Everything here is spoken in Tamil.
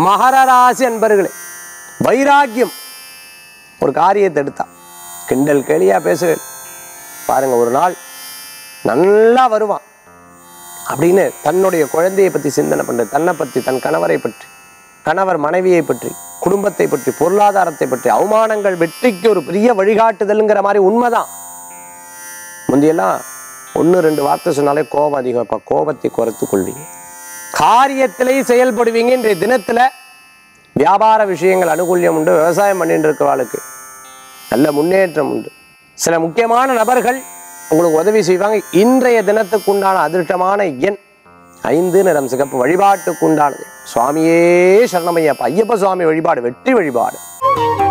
மகர ராசி அன்பர்களே வைராக்கியம் ஒரு காரியத்தை எடுத்தா கிண்டல் கேலியா பேசுகள் பாருங்க ஒரு நாள் நல்லா வருவான் அப்படின்னு தன்னுடைய குழந்தையை பற்றி சிந்தனை பண்றது தன்னை பற்றி தன் கணவரை பற்றி கணவர் மனைவியை பற்றி குடும்பத்தை பற்றி பொருளாதாரத்தை பற்றி அவமானங்கள் வெற்றிக்கு ஒரு பெரிய வழிகாட்டுதல்ங்கிற மாதிரி உண்மைதான் முந்தையெல்லாம் ஒன்று ரெண்டு வார்த்தை சொன்னாலே கோபம் அதிகம் இப்போ கோபத்தை குறைத்து கொள்வீங்க காரியத்திலே செயல்படுவீங்க இன்றைய தினத்தில் வியாபார விஷயங்கள் அனுகூல்யம் உண்டு விவசாயம் பண்ணிட்டு இருக்கிறவாளுக்கு நல்ல முன்னேற்றம் உண்டு சில முக்கியமான நபர்கள் உங்களுக்கு உதவி செய்வாங்க இன்றைய தினத்துக்கு உண்டான அதிர்ஷ்டமான எண் ஐந்து நிறம் சிகப்பு வழிபாட்டுக்கு உண்டானது சுவாமியே சரணமையப்பா ஐயப்ப சுவாமி வழிபாடு வெற்றி வழிபாடு